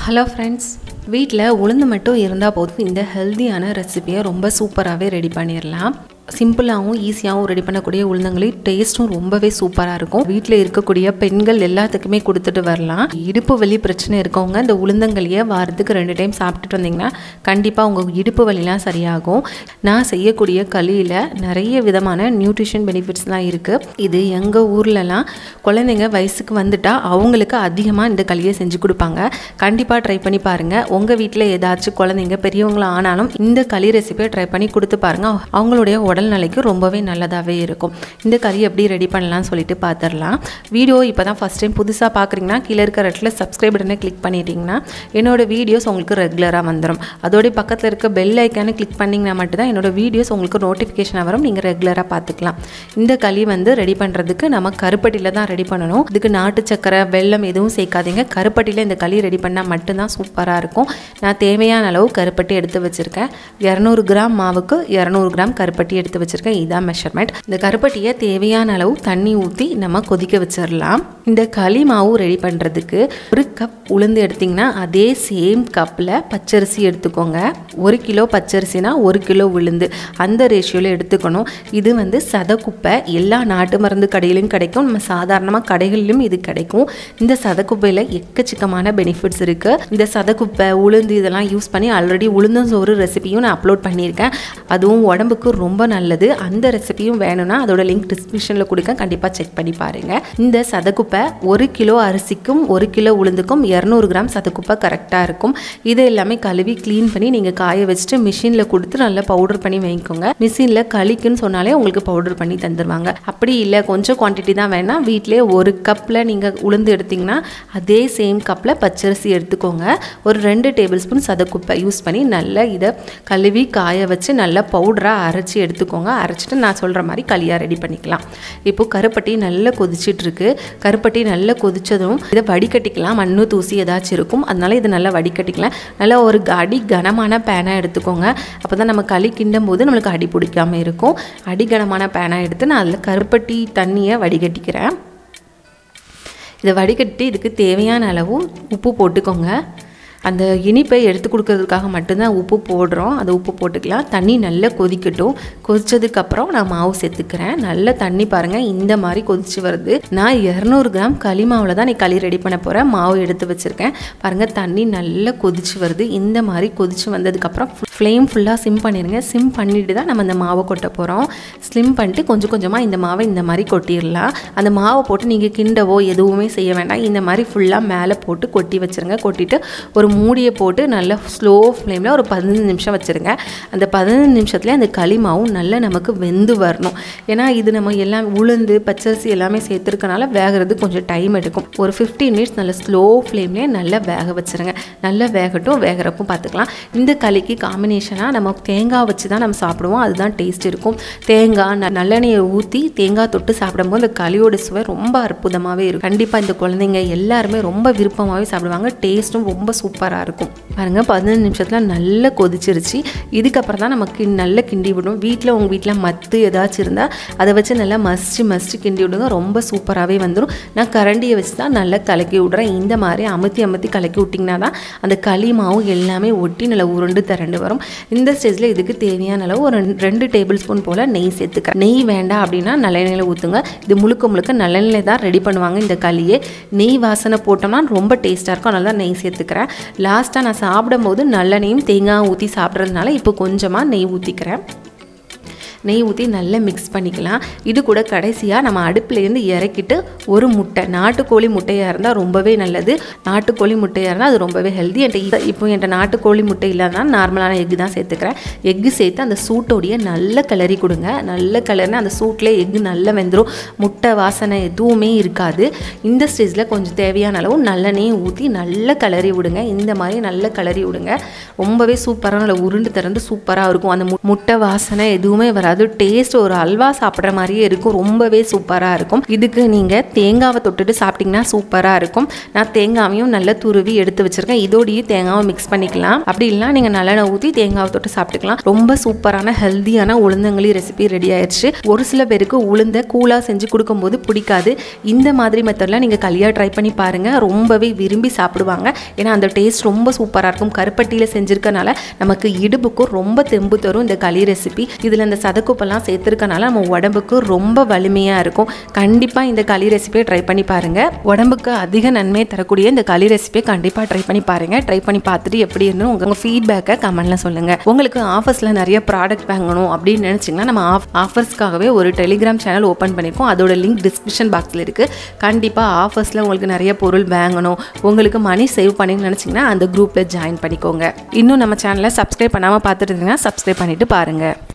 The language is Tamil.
ஹலோ ஃப்ரெண்ட்ஸ் வீட்டில் உளுந்து மட்டும் இருந்தால் போதும் இந்த ஹெல்த்தியான ரெசிபியை ரொம்ப சூப்பராகவே ரெடி பண்ணிடலாம் சிம்பிளாகவும் ஈஸியாகவும் ரெடி பண்ணக்கூடிய உளுந்தங்களி டேஸ்ட்டும் ரொம்பவே சூப்பராக இருக்கும் வீட்டில் இருக்கக்கூடிய பெண்கள் எல்லாத்துக்குமே கொடுத்துட்டு வரலாம் இடுப்பு வலி பிரச்சனை இருக்கவங்க இந்த உளுந்தங்களியை வாரத்துக்கு ரெண்டு டைம் சாப்பிட்டுட்டு வந்தீங்கன்னா கண்டிப்பாக உங்கள் இடுப்பு வலிலாம் சரியாகும் நான் செய்யக்கூடிய களியில் நிறைய விதமான நியூட்ரிஷன் பெனிஃபிட்ஸ்லாம் இருக்குது இது எங்கள் ஊர்லலாம் குழந்தைங்க வயசுக்கு வந்துட்டால் அவங்களுக்கு அதிகமாக இந்த களியை செஞ்சு கொடுப்பாங்க கண்டிப்பாக ட்ரை பண்ணி பாருங்கள் உங்கள் வீட்டில் ஏதாச்சும் குழந்தைங்க பெரியவங்களா ஆனாலும் இந்த களி ரெசிபியை ட்ரை பண்ணி கொடுத்து பாருங்கள் அவங்களுடைய உடல்நிலைக்கு ரொம்பவே நல்லதாகவே இருக்கும் இந்த களி எப்படி ரெடி பண்ணலாம்னு சொல்லிட்டு பார்த்துடலாம் வீடியோ இப்போ தான் ஃபஸ்ட் டைம் புதுசாக பார்க்குறீங்கன்னா கீழே இருக்கிற இடத்துல சப்ஸ்கிரைப் பட்டனை கிளிக் பண்ணிட்டீங்கன்னா என்னோட வீடியோஸ் உங்களுக்கு ரெகுலராக வந்துடும் அதோடைய பக்கத்தில் இருக்க பெல் ஐக்கானை கிளிக் பண்ணிங்கன்னா மட்டும்தான் என்னோட வீடியோஸ் உங்களுக்கு நோட்டிஃபிகேஷன் வரும் நீங்கள் ரெகுலராக பார்த்துக்கலாம் இந்த களி வந்து ரெடி பண்ணுறதுக்கு நம்ம கருப்பட்டியில் தான் ரெடி பண்ணணும் இதுக்கு நாட்டு சக்கரை வெல்லம் எதுவும் சேர்க்காதீங்க கருப்பட்டியில் இந்த களி ரெடி பண்ணால் மட்டும்தான் சூப்பராக இருக்கும் நான் தேவையான அளவு கருப்பட்டி எடுத்து வச்சுருக்கேன் இரநூறு கிராம் மாவுக்கு இரநூறு கிராம் கருப்பட்டி எடுத்து வச்சுருக்கேன் இதான் மெஷர்மெண்ட் இந்த கருப்பட்டியை தேவையான அளவு தண்ணி ஊற்றி நம்ம கொதிக்க வச்சிடலாம் இந்த களி மாவு ரெடி பண்ணுறதுக்கு ஒரு கப் உளுந்து எடுத்திங்கன்னா அதே சேம் கப்பில் பச்சரிசி எடுத்துக்கோங்க ஒரு கிலோ பச்சரிசினா ஒரு கிலோ உளுந்து அந்த ரேஷியோவில் எடுத்துக்கணும் இது வந்து சதக்குப்பை எல்லா நாட்டு மருந்து கடையிலும் கிடைக்கும் நம்ம சாதாரணமாக கடைகளிலும் இது கிடைக்கும் இந்த சதக்குப்பையில் எக்கச்சக்கமான பெனிஃபிட்ஸ் இருக்குது இந்த சதக்குப்பை உளுந்து இதெல்லாம் யூஸ் பண்ணி ஆல்ரெடி உளுந்தஞ்சோறு ரெசிபியும் நான் அப்லோட் பண்ணியிருக்கேன் அதுவும் உடம்புக்கு ரொம்ப நல்லது அந்த ரெசிபியும் வேணும்னா அதோட லிங்க் டிஸ்கிரிப்ஷனில் கொடுக்க கண்டிப்பாக செக் பண்ணி பாருங்கள் இந்த சதக்குப்பை ஒரு கிலோ அரிசிக்கும் ஒரு கிலோ உளுந்துக்கும் இரநூறு கிராம் சதக்குப்பை கரெக்டாக இருக்கும் இது எல்லாமே கழுவி க்ளீன் பண்ணி நீங்கள் காய வச்சுட்டு மிஷினில் கொடுத்து நல்லா பவுடர் பண்ணி வாங்கிக்கோங்க மிஷினில் களிக்குன்னு சொன்னாலே உங்களுக்கு பவுடர் பண்ணி தந்துடுவாங்க அப்படி இல்லை கொஞ்சம் குவான்டிட்டி தான் வேணால் வீட்டிலே ஒரு கப்பில் நீங்கள் உளுந்து எடுத்திங்கன்னா அதே சேம் கப்பில் பச்சரிசி எடுத்துக்கோங்க ஒரு ரெண்டு டேபிள் ஸ்பூன் சதக்குப்பை யூஸ் பண்ணி நல்லா இதை கழுவி காய வச்சு நல்லா பவுடராக அரைச்சி எடுத்துக்கோங்க அரைச்சிட்டு நான் சொல்கிற மாதிரி களியாக ரெடி பண்ணிக்கலாம் இப்போது கருப்பட்டி நல்லா கொதிச்சிட்ருக்கு கருப்பட்டி நல்லா கொதிச்சதும் இதை வடிகட்டிக்கலாம் மண்ணு தூசி ஏதாச்சும் இருக்கும் அதனால இதை நல்லா வடிகட்டிக்கலாம் நல்லா ஒரு அடி கனமான பேனாக எடுத்துக்கோங்க அப்போ தான் நம்ம களி கிண்டும் போது நம்மளுக்கு அடி பிடிக்காமல் இருக்கும் அடி கனமான பேனாக எடுத்து நான் அதில் கருப்பட்டி தண்ணியை வடிகட்டிக்கிறேன் இதை வடிகட்டி இதுக்கு தேவையான அளவு உப்பு போட்டுக்கோங்க அந்த இனிப்பை எடுத்து கொடுக்கறதுக்காக மட்டும்தான் உப்பு போடுறோம் அந்த உப்பு போட்டுக்கலாம் தண்ணி நல்லா கொதிக்கட்டும் கொதிச்சதுக்கப்புறம் நான் மாவு சேர்த்துக்கிறேன் நல்ல தண்ணி பாருங்கள் இந்த மாதிரி கொதிச்சு வருது நான் இரநூறு கிராம் களி மாவில் தான் நீ களி ரெடி பண்ண போகிறேன் மாவு எடுத்து வச்சுருக்கேன் பாருங்கள் தண்ணி நல்லா கொதிச்சு வருது இந்த மாதிரி கொதிச்சு வந்ததுக்கப்புறம் ஃப்ளேம் ஃபுல்லாக சிம் பண்ணிடுங்க சிம் பண்ணிட்டு தான் நம்ம அந்த மாவை கொட்ட போகிறோம் ஸ்லிம் பண்ணிட்டு கொஞ்சம் கொஞ்சமாக இந்த மாவை இந்த மாதிரி கொட்டிடலாம் அந்த மாவை போட்டு நீங்கள் கிண்டவோ எதுவுமே செய்ய வேண்டாம் இந்த மாதிரி ஃபுல்லாக மேலே போட்டு கொட்டி வச்சுருங்க கொட்டிட்டு ஒரு மூடியை போட்டு நல்லா ஸ்லோ ஃப்ளேமில் ஒரு பதினஞ்சு நிமிஷம் வச்சுருங்க அந்த பதினஞ்சு நிமிஷத்துலேயே அந்த களி மாவும் நல்லா நமக்கு வெந்து வரணும் ஏன்னா இது நம்ம எல்லாம் உளுந்து பச்சரிசி எல்லாமே சேர்த்துருக்கனால வேகிறது கொஞ்சம் டைம் எடுக்கும் ஒரு ஃபிஃப்டீன் மினிட்ஸ் நல்லா ஸ்லோ ஃப்ளேம்லேயே நல்லா வேக வச்சுருங்க நல்லா வேகட்டும் வேகிறப்போ பார்த்துக்கலாம் இந்த களிக்கு காம்பினேஷனாக நம்ம தேங்காய் வச்சு தான் நம்ம சாப்பிடுவோம் அதுதான் டேஸ்ட் இருக்கும் தேங்காய் ந- நல்லெண்ணெயை ஊற்றி தேங்காய் தொட்டு சாப்பிடும்போது அந்த களியோட சுவை ரொம்ப அற்புதமாகவே இருக்கும் கண்டிப்பாக இந்த குழந்தைங்க எல்லாருமே ரொம்ப விருப்பமாகவே சாப்பிடுவாங்க டேஸ்ட்டும் ரொம்ப சூப்பராக இருக்கும் பாருங்கள் பதினஞ்சு நிமிஷத்தில் நல்லா கொதிச்சிருச்சு இதுக்கப்புறம் தான் நமக்கு நல்லா கிண்டி விடும் வீட்டில் உங்கள் வீட்டில் மத்து ஏதாச்சும் இருந்தால் அதை வச்சு நல்லா மசிச்சு மசிச்சு கிண்டி விடுங்க ரொம்ப சூப்பராகவே வந்துடும் நான் கரண்டியை வச்சு தான் நல்லா கலக்கி விட்றேன் இந்த மாதிரி அமுத்தி அமுத்தி கலக்கி விட்டிங்கன்னா தான் அந்த களி மாவு எல்லாமே ஒட்டி நல்லா உருண்டு திரண்டு வரும் இந்த ஸ்டேஜில் இதுக்கு தேவையான அளவு ஒரு ரெண்டு டேபிள் ஸ்பூன் போல் நெய் சேர்த்துக்கிறேன் நெய் வேண்டாம் அப்படின்னா நல்லெண்ணெயில் ஊற்றுங்க இது முழுக்க முழுக்க நல்லெண்ணெயில் தான் ரெடி பண்ணுவாங்க இந்த களியே நெய் வாசனை போட்டோம்னா ரொம்ப டேஸ்ட்டாக இருக்கும் அதனால தான் நெய் சேர்த்துக்கிறேன் லாஸ்ட்டாக நான் சாப்பிடும்போது நல்லெண்ணெயும் தேங்காய் ஊற்றி சாப்பிட்றதுனால இப்போ கொஞ்சமாக நெய் ஊற்றிக்கிறேன் நெய் ஊற்றி நல்லா மிக்ஸ் பண்ணிக்கலாம் இது கூட கடைசியாக நம்ம அடுப்புலேருந்து இறக்கிட்டு ஒரு முட்டை நாட்டுக்கோழி முட்டையாக இருந்தால் ரொம்பவே நல்லது நாட்டுக்கோழி முட்டையாக இருந்தால் அது ரொம்பவே ஹெல்தி என்கிட்ட இப்போ என்கிட்ட நாட்டுக்கோழி முட்டை இல்லாதனா நார்மலான எக்கு தான் சேர்த்துக்கிறேன் எக்கு சேர்த்து அந்த சூட்டோடைய நல்ல கிளறி கொடுங்க நல்ல கிளறினா அந்த சூட்லேயே எக்கு நல்லா வெந்துடும் முட்டை வாசனை எதுவுமே இருக்காது இந்த ஸ்டேஜில் கொஞ்சம் தேவையான அளவு நல்லெண்ணெயும் ஊற்றி நல்லா கிளறி விடுங்க இந்த மாதிரி நல்லா கிளறி விடுங்க ரொம்பவே சூப்பராக நல்லா உருண்டு திறந்து சூப்பராக இருக்கும் அந்த மு- முட்டை வாசனை எதுவுமே வராது அதாவது டேஸ்ட் ஒரு அல்வா சாப்பிட்ற மாதிரியே இருக்கும் ரொம்பவே சூப்பராக இருக்கும் இதுக்கு நீங்கள் தேங்காவை தொட்டுட்டு சாப்பிட்டிங்கன்னா சூப்பராக இருக்கும் நான் தேங்காவையும் நல்லா துருவி எடுத்து வச்சுருக்கேன் இதோடையே தேங்காவை மிக்ஸ் பண்ணிக்கலாம் அப்படி இல்லைனா நீங்கள் நல்லெண்ணெய் ஊற்றி தேங்காவை தொட்டு சாப்பிட்டுக்கலாம் ரொம்ப சூப்பரான ஹெல்த்தியான உளுந்தங்களி ரெசிபி ரெடி ஆயிடுச்சு ஒரு சில பேருக்கு உளுந்த கூலாக செஞ்சு கொடுக்கும்போது பிடிக்காது இந்த மாதிரி மெத்தடில் நீங்கள் களியாக ட்ரை பண்ணி பாருங்கள் ரொம்பவே விரும்பி சாப்பிடுவாங்க ஏன்னா அந்த டேஸ்ட் ரொம்ப சூப்பராக இருக்கும் கருப்பட்டியில் செஞ்சுருக்கனால நமக்கு இடுப்புக்கும் ரொம்ப தெம்பு தரும் இந்த களி ரெசிபி இதில் இந்த சதக்குப்பெல்லாம் சேர்த்துருக்கனால நம்ம உடம்புக்கு ரொம்ப வலிமையாக இருக்கும் கண்டிப்பாக இந்த களி ரெசிபியை ட்ரை பண்ணி பாருங்கள் உடம்புக்கு அதிக நன்மையை தரக்கூடிய இந்த களி ரெசிபியை கண்டிப்பாக ட்ரை பண்ணி பாருங்கள் ட்ரை பண்ணி பார்த்துட்டு எப்படி இருந்து உங்கள் ஃபீட்பேக்கை கமெண்ட்டில் சொல்லுங்கள் உங்களுக்கு ஆஃபர்ஸில் நிறைய ப்ராடக்ட் வாங்கணும் அப்படின்னு நினச்சிங்கன்னா நம்ம ஆஃப் ஆஃபர்ஸ்க்காகவே ஒரு டெலிகிராம் சேனல் ஓப்பன் பண்ணியிருக்கோம் அதோட லிங்க் டிஸ்கிரிப்ஷன் பாக்ஸில் இருக்குது கண்டிப்பாக ஆஃபர்ஸில் உங்களுக்கு நிறைய பொருள் வாங்கணும் உங்களுக்கு மணி சேவ் பண்ணி நினச்சிங்கன்னா அந்த குரூப்பில் ஜாயின் பண்ணிக்கோங்க இன்னும் நம்ம சேனலை சப்ஸ்கிரைப் பண்ணாமல் பார்த்துட்டு இருந்தீங்கன்னா சப்ஸ்கிரைப் பண்ணிவிட்டு பாருங்கள்